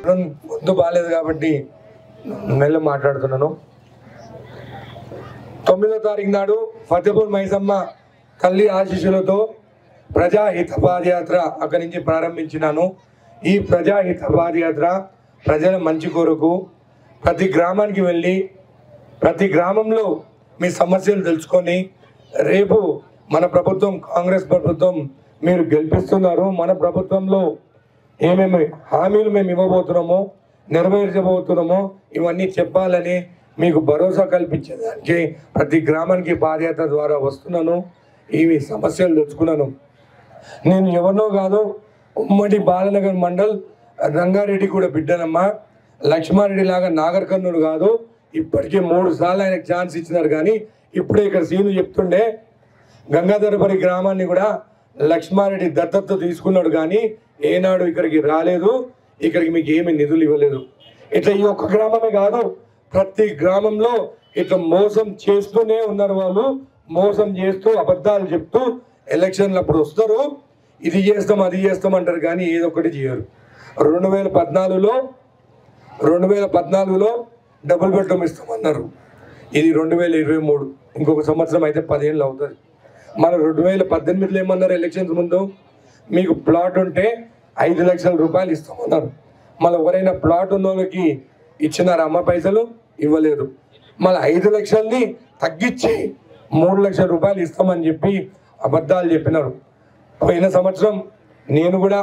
ముందు బాగాలేదు కాబట్టి మెల్ల మాట్లాడుతున్నాను తొమ్మిదో తారీఖు నాడు ఫతేపూర్ మైసమ్మ తల్లి ఆశీస్సులతో ప్రజాహిత పాదయాత్ర అక్కడి నుంచి ప్రారంభించినాను ఈ ప్రజాహిత పాదయాత్ర ప్రజల మంచి కొరకు ప్రతి గ్రామానికి వెళ్ళి ప్రతి గ్రామంలో మీ సమస్యలు తెలుసుకొని రేపు మన ప్రభుత్వం కాంగ్రెస్ ప్రభుత్వం మీరు గెలిపిస్తున్నారు మన ప్రభుత్వంలో ఏమేమి హామీలు మేము ఇవ్వబోతున్నామో నెరవేర్చబోతున్నామో ఇవన్నీ చెప్పాలని మీకు భరోసా కల్పించేదానికి ప్రతి గ్రామానికి పాదయాత్ర ద్వారా వస్తున్నాను ఇవి సమస్యలు తెచ్చుకున్నాను నేను ఎవరినో కాదు ఉమ్మడి బాలనగర్ మండల్ రంగారెడ్డి కూడా బిడ్డనమ్మా లక్ష్మారెడ్డి లాగా నాగర్ కర్నూలు కాదు ఇప్పటికే మూడు సార్లు ఆయనకు ఛాన్స్ ఇచ్చినారు కానీ ఇప్పుడే ఇక్కడ సీను చెప్తుండే గంగాధరపరి గ్రామాన్ని కూడా లక్ష్మారెడ్డి దత్తత తీసుకున్నాడు కానీ ఏనాడు ఇక్కడికి రాలేదు ఇక్కడికి మీకు ఏమి నిధులు ఇవ్వలేదు ఇట్లా ఈ ఒక్క గ్రామమే కాదు ప్రతి గ్రామంలో ఇట్లా మోసం చేస్తూనే ఉన్నారు వాళ్ళు మోసం చేస్తూ అబద్ధాలు చెప్తూ ఎలక్షన్లు అప్పుడు వస్తారు ఇది చేస్తాం అది చేస్తాం అంటారు కానీ ఏదో ఒకటి చేయరు రెండు వేల పద్నాలుగులో రెండు వేల పద్నాలుగులో డబుల్ బెడ్రూమ్ ఇస్తామన్నారు ఇది రెండు వేల ఇరవై మూడు ఇంకొక సంవత్సరం అయితే పదేళ్ళు అవుతుంది మన రెండు వేల పద్దెనిమిదిలో ఏమన్నారు ఎలక్షన్స్ ముందు మీకు ప్లాట్ ఉంటే ఐదు లక్షల రూపాయలు ఇస్తామన్నారు మళ్ళీ ఎవరైనా ప్లాట్ ఉన్న వాళ్ళకి ఇచ్చినారా అమ్మ పైసలు ఇవ్వలేదు మళ్ళీ ఐదు లక్షల్ని తగ్గించి మూడు లక్షల రూపాయలు ఇస్తామని చెప్పి అబద్ధాలు చెప్పినారు పోయిన సంవత్సరం నేను కూడా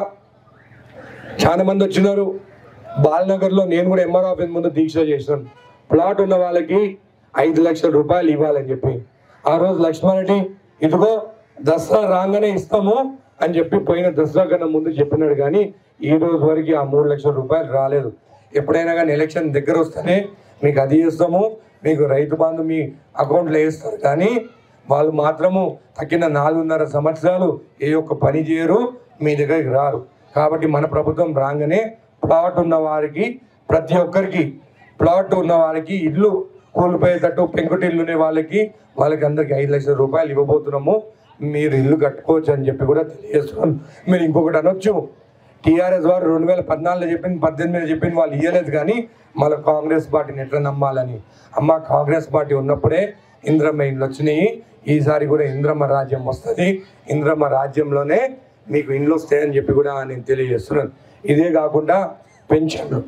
చాలా మంది వచ్చినారు బాలనగర్లో నేను కూడా ఎంఆర్ ఆఫీస్ ముందు దీక్ష చేసినాను ప్లాట్ ఉన్న వాళ్ళకి ఐదు లక్షల రూపాయలు ఇవ్వాలని చెప్పి ఆ రోజు లక్ష్మారెడ్డి ఇదిగో దసరా రాగానే ఇస్తాము అని చెప్పి పోయిన దసరా కన్నా ముందు చెప్పినాడు కానీ ఈ రోజు వరకు ఆ మూడు లక్షల రూపాయలు రాలేదు ఎప్పుడైనా కానీ ఎలక్షన్ దగ్గర వస్తేనే మీకు అది ఇస్తాము మీకు రైతు బంధు మీ అకౌంట్లో వేస్తారు కానీ వాళ్ళు మాత్రము తగ్గిన నాలుగున్నర సంవత్సరాలు ఏ ఒక్క పని చేయరు మీ దగ్గరికి రారు కాబట్టి మన ప్రభుత్వం రాగానే ప్లాట్ ఉన్న వారికి ప్రతి ఒక్కరికి ప్లాట్ ఉన్న వారికి ఇల్లు కూలిపోయేటట్టు పెంకుటిల్లు ఉన్న వాళ్ళకి వాళ్ళకి అందరికి ఐదు లక్షల రూపాయలు ఇవ్వబోతున్నాము మీరు ఇల్లు కట్టుకోవచ్చు అని చెప్పి కూడా తెలియజేస్తున్నాను మీరు ఇంకొకటి అనొచ్చు టీఆర్ఎస్ వారు రెండు వేల పద్నాలుగులో చెప్పింది పద్దెనిమిదిలో చెప్పింది వాళ్ళు ఇవ్వలేదు కానీ మళ్ళీ కాంగ్రెస్ పార్టీని ఎట్లా నమ్మాలని అమ్మ కాంగ్రెస్ పార్టీ ఉన్నప్పుడే ఇంద్రమ్మ ఇండ్లు వచ్చినాయి ఈసారి కూడా ఇంద్రమ్మ రాజ్యం వస్తుంది ఇంద్రమ్మ రాజ్యంలోనే మీకు ఇండ్లు వస్తాయని చెప్పి కూడా నేను తెలియజేస్తున్నాను ఇదే కాకుండా పెన్షన్లు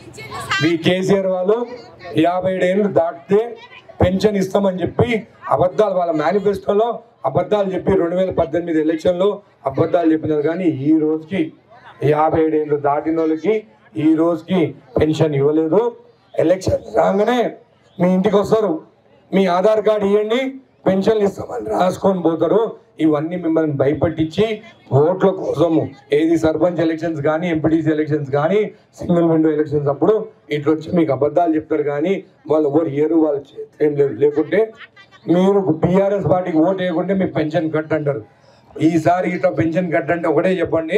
మీ కేసీఆర్ వాళ్ళు యాభై ఏళ్ళు దాటితే పెన్షన్ ఇస్తామని చెప్పి అబద్ధాలు వాళ్ళ మేనిఫెస్టోలో అబద్ధాలు చెప్పి రెండు వేల పద్దెనిమిది ఎలక్షన్లో అబద్ధాలు చెప్పినారు కానీ ఈ రోజుకి యాభై ఏళ్ళు దాటిన వాళ్ళకి ఈ రోజుకి పెన్షన్ ఇవ్వలేదు ఎలక్షన్ రాగానే మీ ఇంటికి వస్తారు మీ ఆధార్ కార్డు ఇవ్వండి పెన్షన్లు ఇస్తామని రాసుకొని పోతారు ఇవన్నీ మిమ్మల్ని భయపెట్టించి ఓట్ల కోసము ఏది సర్పంచ్ ఎలక్షన్స్ కానీ ఎంపీటీసీ ఎలక్షన్స్ కానీ సింగిల్ విండో ఎలక్షన్స్ అప్పుడు ఇట్లా వచ్చి మీకు అబద్ధాలు చెప్తారు కానీ వాళ్ళు ఎవరు ఏరు వాళ్ళ చేతిలో ఏం లేదు లేకుంటే మీరు టీఆర్ఎస్ పార్టీకి ఓటు వేయకుంటే మీకు పెన్షన్ కట్ అంటారు ఈసారి ఇట్లా పెన్షన్ కట్ అంటే ఒకటే చెప్పండి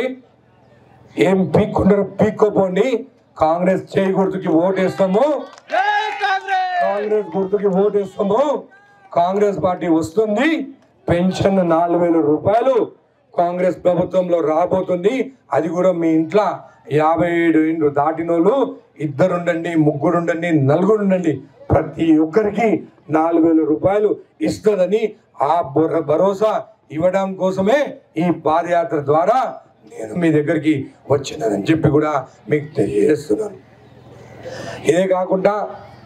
ఏం పీక్కుంటారు పీక్కోపోండి కాంగ్రెస్ చేయి గుర్తుకి ఓటు వేస్తాము కాంగ్రెస్ గుర్తుకి ఓటు వేస్తాము కాంగ్రెస్ పార్టీ వస్తుంది పెన్షన్ నాలుగు వేల రూపాయలు కాంగ్రెస్ ప్రభుత్వంలో రాబోతుంది అది కూడా మీ ఇంట్లో యాభై ఏడు ఇండ్లు దాటినోళ్ళు ఇద్దరు ఉండండి ముగ్గురు ఉండండి నలుగురు ఉండండి ప్రతి ఒక్కరికి నాలుగు వేల రూపాయలు ఇస్తుందని ఆ భర- భరోసా ఇవ్వడం కోసమే ఈ పాదయాత్ర ద్వారా నేను మీ దగ్గరికి వచ్చినానని చెప్పి కూడా మీకు తెలియజేస్తున్నాను ఇదే కాకుండా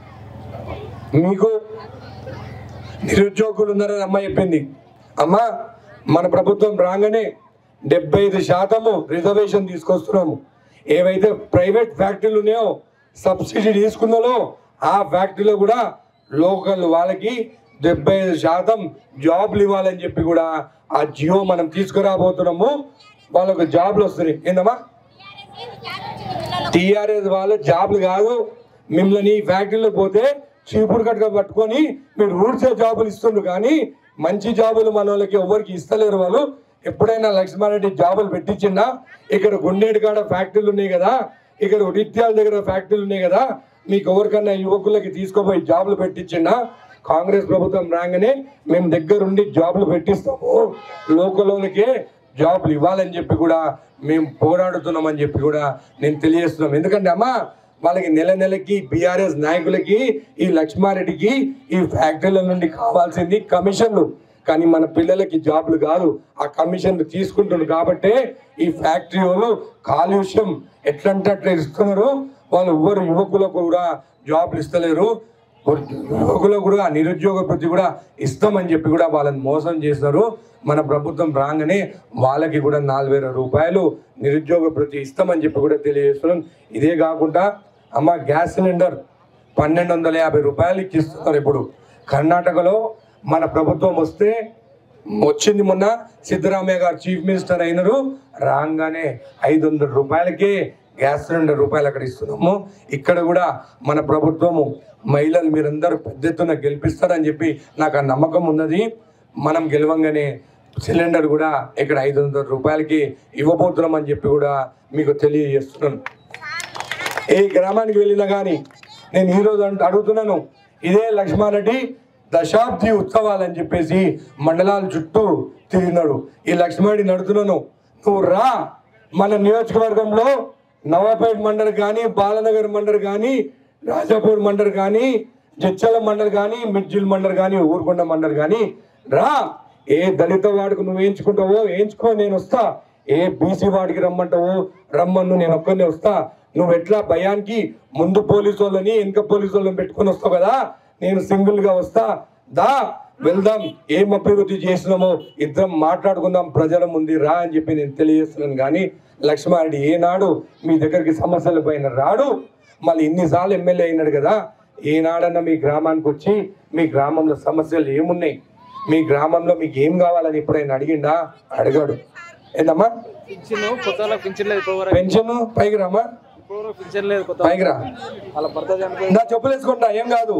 మీకు నిరుద్యోగులు ఉన్నారని అమ్మ చెప్పింది అమ్మ మన ప్రభుత్వం రాగానే డెబ్బై ఐదు శాతము రిజర్వేషన్ తీసుకొస్తున్నాము ఏవైతే ప్రైవేట్ ఫ్యాక్టరీలు ఉన్నాయో సబ్సిడీ తీసుకున్నాలో ఆ ఫ్యాక్టరీలో కూడా లోకల్ వాళ్ళకి డెబ్బై ఐదు శాతం జాబ్లు ఇవ్వాలని చెప్పి కూడా ఆ జియో మనం తీసుకురాబోతున్నాము వాళ్ళకు జాబ్లు వస్తున్నాయి ఏందమ్మా టీఆర్ఎస్ వాళ్ళు జాబ్లు కాదు మిమ్మల్ని ఈ ఫ్యాక్టరీలో పోతే చీపురు కట్టుగా పట్టుకొని మీరు ఊడ్చే జాబులు ఇస్తుండ్రు కానీ మంచి జాబులు మన వాళ్ళకి ఎవరికి ఇస్తలేరు వాళ్ళు ఎప్పుడైనా లక్ష్మారెడ్డి జాబులు పెట్టించిందా ఇక్కడ గుండేడు కాడ ఫ్యాక్టరీలు ఉన్నాయి కదా ఇక్కడ ఉడిత్యాల దగ్గర ఫ్యాక్టరీలు ఉన్నాయి కదా మీకు ఎవరికన్నా యువకులకి తీసుకుపోయి జాబులు పెట్టించిందా కాంగ్రెస్ ప్రభుత్వం రాగానే మేము దగ్గరుండి జాబులు పెట్టిస్తాము లోకల్ వాళ్ళకే జాబ్లు ఇవ్వాలని చెప్పి కూడా మేము పోరాడుతున్నామని చెప్పి కూడా నేను తెలియజేస్తున్నాం ఎందుకంటే అమ్మా వాళ్ళకి నెల నెలకి బీఆర్ఎస్ నాయకులకి ఈ లక్ష్మారెడ్డికి ఈ ఫ్యాక్టరీల నుండి కావాల్సింది కమిషన్లు కానీ మన పిల్లలకి జాబ్లు కాదు ఆ కమిషన్లు తీసుకుంటున్నారు కాబట్టే ఈ ఫ్యాక్టరీ వాళ్ళు కాలుష్యం ఎట్లంటే అట్లా ఇస్తున్నారు వాళ్ళు ఎవ్వరు యువకులకు కూడా జాబ్లు ఇస్తలేరు యువకులకు కూడా నిరుద్యోగ వృత్తి కూడా ఇస్తామని చెప్పి కూడా వాళ్ళని మోసం చేస్తారు మన ప్రభుత్వం రాగానే వాళ్ళకి కూడా నాలుగు వేల రూపాయలు నిరుద్యోగ వృత్తి ఇస్తామని చెప్పి కూడా తెలియజేస్తున్నాం ఇదే కాకుండా అమ్మ గ్యాస్ సిలిండర్ పన్నెండు వందల యాభై రూపాయలు ఇస్తున్నారు ఇప్పుడు కర్ణాటకలో మన ప్రభుత్వం వస్తే వచ్చింది మొన్న సిద్ధరామయ్య గారు చీఫ్ మినిస్టర్ అయినారు రాగానే ఐదు వందల రూపాయలకే గ్యాస్ సిలిండర్ రూపాయలు అక్కడ ఇస్తున్నాము ఇక్కడ కూడా మన ప్రభుత్వము మహిళలు మీరందరూ పెద్ద ఎత్తున గెలిపిస్తారని చెప్పి నాకు ఆ నమ్మకం ఉన్నది మనం గెలవంగానే సిలిండర్ కూడా ఇక్కడ ఐదు వందల రూపాయలకి ఇవ్వబోతున్నాం అని చెప్పి కూడా మీకు తెలియజేస్తున్నాను ఏ గ్రామానికి వెళ్ళినా కానీ నేను ఈరోజు అంట అడుగుతున్నాను ఇదే లక్ష్మారెడ్డి దశాబ్ది ఉత్సవాలని చెప్పేసి మండలాల చుట్టూ తిరిగినాడు ఈ లక్ష్మారెడ్డి నడుతున్నాను నువ్వు రా మన నియోజకవర్గంలో నవాపేట మండలి కానీ బాలనగర్ మండలి కానీ రాజాపూర్ మండలి కానీ జచ్చల మండలి కానీ మిర్జిల్ మండలి కానీ ఊరుకొండ మండలి కానీ రా ఏ దళిత వాడికి నువ్వు వేయించుకుంటావో వేయించుకో నేను వస్తా ఏ బీసీ వాడికి రమ్మంటావో రమ్మన్ను నేను ఒక్కనే వస్తా నువ్వు ఎట్లా భయానికి ముందు పోలీసు వాళ్ళని వెనక పోలీసు వాళ్ళని పెట్టుకొని వస్తావు కదా నేను సింగిల్ గా వస్తా దా వెళ్దాం ఏం అభివృద్ధి చేసినామో ఇద్దరం మాట్లాడుకుందాం ప్రజల ముందు రా అని చెప్పి నేను తెలియజేస్తున్నాను కానీ లక్ష్మారెడ్డి ఏనాడు మీ దగ్గరికి సమస్యల పైన రాడు మళ్ళీ ఇన్నిసార్లు ఎమ్మెల్యే అయినాడు కదా ఏనాడన్నా మీ గ్రామానికి వచ్చి మీ గ్రామంలో సమస్యలు ఏమున్నాయి మీ గ్రామంలో మీకు ఏం కావాలని ఎప్పుడైనా అడిగిండా అడగాడు ఏందమ్మా పింఛన్ కొత్త వాళ్ళకి పింఛన్ లేదు ఇప్పుడు వరకు పెన్షన్ పైకి రామా ఇప్పుడు వరకు పింఛన్ లేదు కొత్త పైకి రా వాళ్ళ భర్త చనిపోయి నా చెప్పులేసుకుంటా ఏం కాదు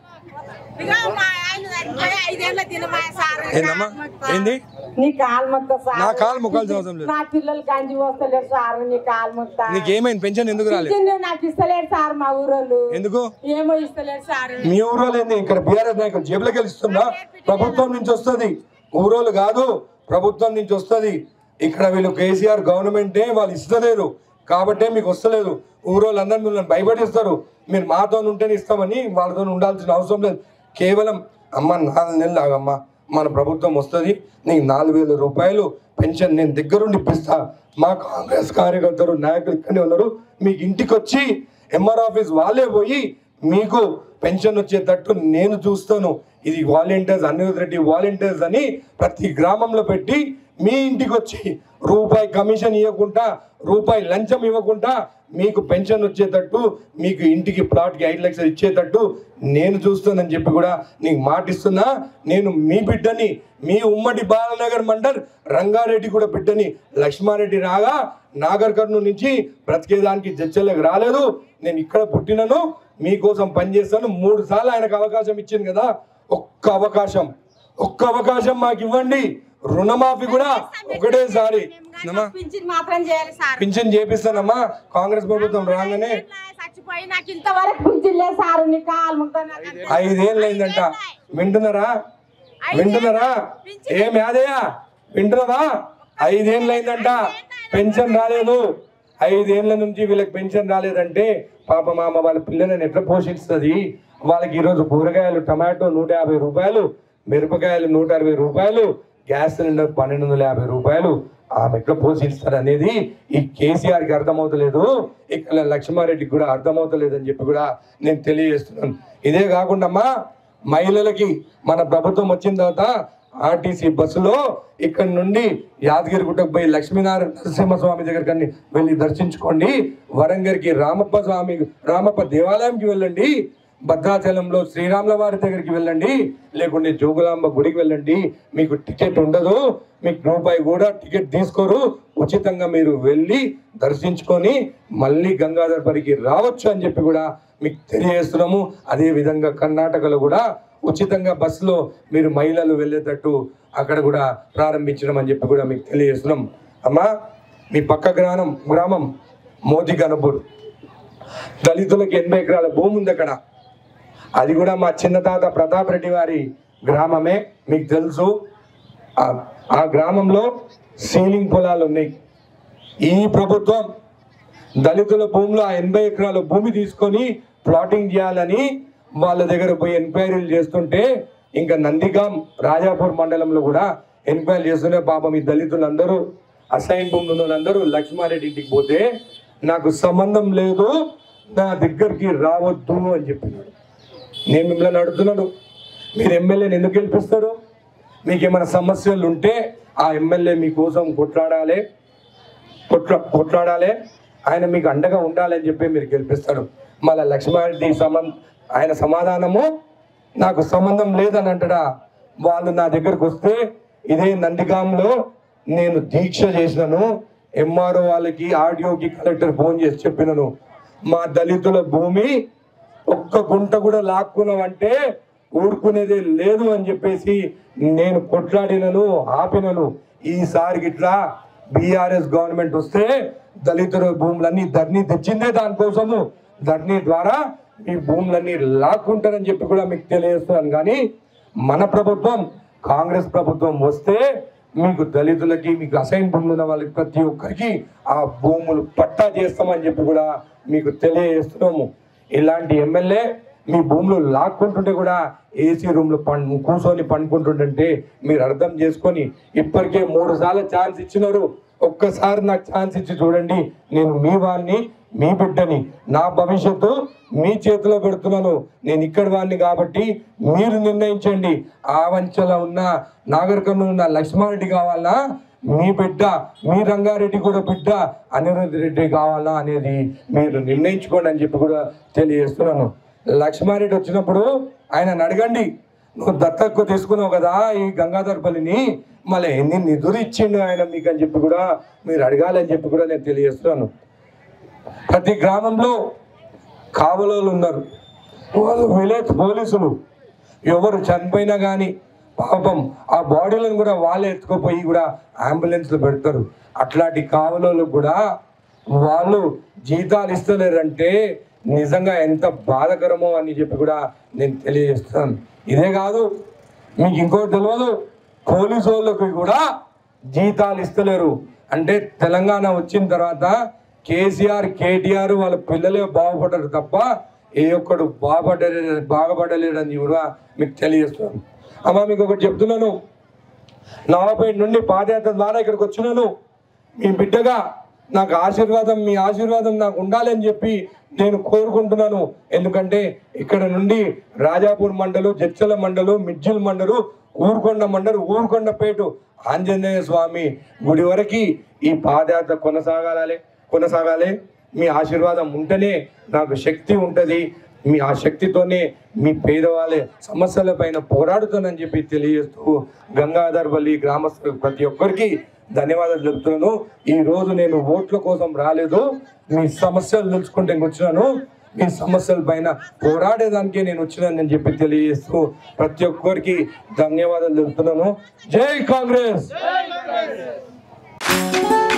ఇక మా ఆయన చనిపోయి ఐదేళ్ల తినమా సార్ ఏందమ్మా ఏంది నీ కాలు మొక్క సార్ నా కాలు మొక్కాల్సిన అవసరం లేదు నా పిల్లలు గంజి పోస్తలేరు సార్ నీ కాలు మొక్క నీకేమైంది పెన్షన్ ఎందుకు రాలేదు పింఛన్ నాకు ఇస్తలేరు సార్ మా ఊరోళ్ళు ఎందుకు ఏమో ఇస్తలేరు సార్ మీ ఊరోళ్ళు ఏంది ఇక్కడ బీఆర్ఎస్ నాయకులు జేబులోకి వెళ్ళి ఇస్తుందా ప్రభుత్వం నుంచి వస్తుంది ఊరోళ్ళు కాదు ప్రభుత్వం నుంచి వస్తుంది ఇక్కడ వీళ్ళు కేసీఆర్ గవర్నమెంటే వాళ్ళు ఇస్తలేరు కాబట్టే మీకు వస్తలేదు ఊరోళ్ళు అందరూ మిమ్మల్ని భయపడిస్తారు మీరు మాతో ఉంటేనే ఇస్తామని వాళ్ళతో ఉండాల్సిన అవసరం లేదు కేవలం అమ్మ నాలుగు నెలలు ఆగమ్మా మన ప్రభుత్వం వస్తుంది నీకు నాలుగు వేల రూపాయలు పెన్షన్ నేను దగ్గరుండి ఇప్పిస్తా మా కాంగ్రెస్ కార్యకర్తలు నాయకులు ఇక్కడే ఉన్నారు మీకు ఇంటికి వచ్చి ఎంఆర్ ఆఫీస్ వాళ్ళే పోయి మీకు పెన్షన్ వచ్చేటట్టు నేను చూస్తాను ఇది వాలంటీర్స్ అనిరుద్ రెడ్డి వాలంటీర్స్ అని ప్రతి గ్రామంలో పెట్టి మీ ఇంటికి వచ్చి రూపాయి కమిషన్ ఇవ్వకుండా రూపాయి లంచం ఇవ్వకుండా మీకు పెన్షన్ వచ్చేటట్టు మీకు ఇంటికి ప్లాట్కి ఐదు లక్షలు ఇచ్చేటట్టు నేను చూస్తానని చెప్పి కూడా నీకు మాటిస్తున్నా నేను మీ బిడ్డని మీ ఉమ్మడి బాలనగర్ మండల్ రంగారెడ్డి కూడా బిడ్డని లక్ష్మారెడ్డి రాగా నాగర్ కర్నూలు నుంచి బ్రతికేదానికి జడ్చలకు రాలేదు నేను ఇక్కడ పుట్టినను మీకోసం పనిచేస్తాను మూడు సార్లు ఆయనకు అవకాశం ఇచ్చింది కదా ఒక్క అవకాశం ఒక్క అవకాశం మాకు ఇవ్వండి రుణమాఫీ కూడా ఒకటేసారి అమ్మా, పింఛన్ మాత్రం చేయాలి సార్ పింఛన్ చేపిస్తానమ్మా కాంగ్రెస్ ప్రభుత్వం రాగానే చచ్చిపోయి నాకు ఇంతవరకు పింఛన్ లేదు సార్ నీ కాలు మొక్క నాకు ఐదేళ్ళు అయిందంట వింటున్నారా వింటున్నారా ఏం యాదయ్య వింటున్నావా ఐదేళ్ళు అయిందంట పెన్షన్ రాలేదు ఐదేళ్ల నుంచి వీళ్ళకి పెన్షన్ రాలేదంటే పాప మామ వాళ్ళ పిల్లలను ఎట్లా పోషిస్తుంది వాళ్ళకి ఈరోజు కూరగాయలు టమాటో నూట యాభై రూపాయలు మిరపకాయలు నూట అరవై రూపాయలు గ్యాస్ సిలిండర్ పన్నెండు వందల యాభై రూపాయలు ఆమె ఎట్లా పోషిస్తారు అనేది ఈ కేసీఆర్ కి అర్థమవుతలేదు ఇక్కడ లక్ష్మారెడ్డికి కూడా అర్థమవుతలేదు అని చెప్పి కూడా నేను తెలియజేస్తున్నాను ఇదే కాకుండా అమ్మా మహిళలకి మన ప్రభుత్వం వచ్చిన తర్వాత ఆర్టీసీ బస్సులో ఇక్కడ నుండి యాదగిరిగుట్టకు పోయి లక్ష్మీనారాయణ నరసింహస్వామి దగ్గరికి అన్ని వెళ్ళి దర్శించుకోండి వరంగల్కి రామప్ప స్వామి రామప్ప దేవాలయంకి వెళ్ళండి భద్రాచలంలో శ్రీరాముల వారి దగ్గరికి వెళ్ళండి లేకుంటే జోగులాంబ గుడికి వెళ్ళండి మీకు టికెట్ ఉండదు మీకు రూపాయి కూడా టికెట్ తీసుకోరు ఉచితంగా మీరు వెళ్ళి దర్శించుకొని మళ్ళీ గంగాధర్ పరికి రావచ్చు అని చెప్పి కూడా మీకు తెలియజేస్తున్నాము అదే విధంగా కర్ణాటకలో కూడా ఉచితంగా బస్సులో మీరు మహిళలు వెళ్ళేటట్టు అక్కడ కూడా ప్రారంభించడం అని చెప్పి కూడా మీకు తెలియజేస్తున్నాం అమ్మా మీ పక్క గ్రామం గ్రామం మోదీ గణపూర్ దళితులకు ఎనభై ఎకరాల భూమి ఉంది అక్కడ అది కూడా మా చిన్న తాత ప్రతాప్ రెడ్డి వారి గ్రామమే మీకు తెలుసు ఆ- ఆ గ్రామంలో సీలింగ్ పొలాలు ఉన్నాయి ఈ ప్రభుత్వం దళితుల భూమిలో ఆ ఎనభై ఎకరాల భూమి తీసుకొని ప్లాటింగ్ చేయాలని వాళ్ళ దగ్గర పోయి ఎంక్వైరీలు చేస్తుంటే ఇంకా నందిగాం రాజాపూర్ మండలంలో కూడా ఎంక్వైరీ చేస్తుంటే పాపం ఈ దళితులందరూ అసైన్ భూములు ఉన్న వాళ్ళందరూ లక్ష్మారెడ్డి ఇంటికి పోతే నాకు సంబంధం లేదు నా దగ్గరికి రావద్దు అని చెప్పినాడు నేను మిమ్మల్ని అడుగుతున్నాను మీరు ఎమ్మెల్యేని ఎందుకు గెలిపిస్తారు మీకు ఏమైనా సమస్యలు ఉంటే ఆ ఎమ్మెల్యే మీకోసం కొట్లాడాలి కొట్లా కొట్లాడాలి ఆయన మీకు అండగా ఉండాలని చెప్పి మీరు గెలిపిస్తారు మళ్ళీ లక్ష్మారెడ్డి సంబంధ ఆయన సమాధానము నాకు సంబంధం లేదని అంటడా వాళ్ళు నా దగ్గరకు వస్తే ఇదే నందిగాంలో నేను దీక్ష చేసినాను ఎంఆర్ఓ వాళ్ళకి ఆడియోకి కలెక్టర్ ఫోన్ చేసి చెప్పినాను మా దళితుల భూమి ఒక్క గుంట కూడా లాక్కున్నామంటే ఊరుకునేది లేదు అని చెప్పేసి నేను కొట్లాడినను ఆపినను ఈసారి ఇట్లా బీఆర్ఎస్ గవర్నమెంట్ వస్తే దళితుల భూములన్నీ ధర్నీ తెచ్చిందే దానికోసము ధర్నీ ద్వారా మీ భూములన్నీ లాక్కుంటారని చెప్పి కూడా మీకు తెలియజేస్తున్నాను కానీ మన ప్రభుత్వం కాంగ్రెస్ ప్రభుత్వం వస్తే మీకు దళితులకి మీకు అసైన్ భూములు ఉన్న వాళ్ళకి ప్రతి ఒక్కరికి ఆ భూములు పట్టా చేస్తామని చెప్పి కూడా మీకు తెలియజేస్తున్నాము ఇలాంటి ఎమ్మెల్యే మీ భూములు లాక్కుంటుంటే కూడా ఏసీ రూమ్లో పం కూర్చొని పండుకుంటుంటే మీరు అర్థం చేసుకొని ఇప్పటికే మూడు సార్లు ఛాన్స్ ఇచ్చినారు ఒక్కసారి నాకు ఛాన్స్ ఇచ్చి చూడండి నేను మీ వాడిని మీ బిడ్డని నా భవిష్యత్తు మీ చేతిలో పెడుతున్నాను నేను ఇక్కడి వాడిని కాబట్టి మీరు నిర్ణయించండి ఆ వంచలో ఉన్న నాగరికంలో ఉన్న లక్ష్మారెడ్డి కావాలా మీ బిడ్డ మీ రంగారెడ్డి కూడా బిడ్డ అనిరుద్ధ్ రెడ్డి కావాలా అనేది మీరు నిర్ణయించుకోండి అని చెప్పి కూడా తెలియజేస్తున్నాను లక్ష్మారెడ్డి వచ్చినప్పుడు ఆయన అడగండి నువ్వు దత్తకు తీసుకున్నావు కదా ఈ గంగాధర్పల్లిని మళ్ళీ ఎన్ని నిధులు ఇచ్చిండు ఆయన మీకు అని చెప్పి కూడా మీరు అడగాలి అని చెప్పి కూడా నేను తెలియజేస్తున్నాను ప్రతి గ్రామంలో కావలోళ్ళు ఉన్నారు వాళ్ళు విలేజ్ పోలీసులు ఎవరు చనిపోయినా కానీ పాపం ఆ బాడీలను కూడా వాళ్ళే ఎత్తుకుపోయి కూడా అంబులెన్స్లో పెడతారు అట్లాంటి కావలోళ్ళకు కూడా వాళ్ళు జీతాలు ఇస్తలేరంటే నిజంగా ఎంత బాధకరమో అని చెప్పి కూడా నేను తెలియజేస్తాను ఇదే కాదు మీకు ఇంకోటి తెలియదు పోలీసు వాళ్ళకి కూడా జీతాలు ఇస్తలేరు అంటే తెలంగాణ వచ్చిన తర్వాత కేసీఆర్ కేటీఆర్ వాళ్ళ పిల్లలే బాగుపడ్డారు తప్ప ఏ ఒక్కడు బాగుపడలే బాగుపడలేడని కూడా మీకు తెలియజేస్తున్నాను అమ్మ మీకు ఒకటి చెప్తున్నాను నవాపేట నుండి పాదయాత్ర ద్వారా ఇక్కడికి వచ్చినాను మీ బిడ్డగా నాకు ఆశీర్వాదం మీ ఆశీర్వాదం నాకు ఉండాలని చెప్పి నేను కోరుకుంటున్నాను ఎందుకంటే ఇక్కడ నుండి రాజాపూర్ మండలు జచ్చల మండలు మిడ్జిల్ మండలు ఊరుకొండ మండలు ఊరుకొండపేట ఆంజనేయ స్వామి గుడి వరకు ఈ పాదయాత్ర కొనసాగాలి కొనసాగాలి మీ ఆశీర్వాదం ఉంటేనే నాకు శక్తి ఉంటుంది మీ ఆ శక్తితోనే మీ పేదవాళ్ళ సమస్యల పైన పోరాడుతానని చెప్పి తెలియజేస్తూ గంగాధర్ వల్లి గ్రామస్తులు ప్రతి ఒక్కరికి ధన్యవాదాలు చెప్తున్నాను ఈ రోజు నేను ఓట్ల కోసం రాలేదు మీ సమస్యలు తెలుసుకుంటే వచ్చినాను మీ సమస్యల పైన పోరాడేదానికే నేను వచ్చినానని చెప్పి తెలియజేస్తూ ప్రతి ఒక్కరికి ధన్యవాదాలు చెప్తున్నాను జై కాంగ్రెస్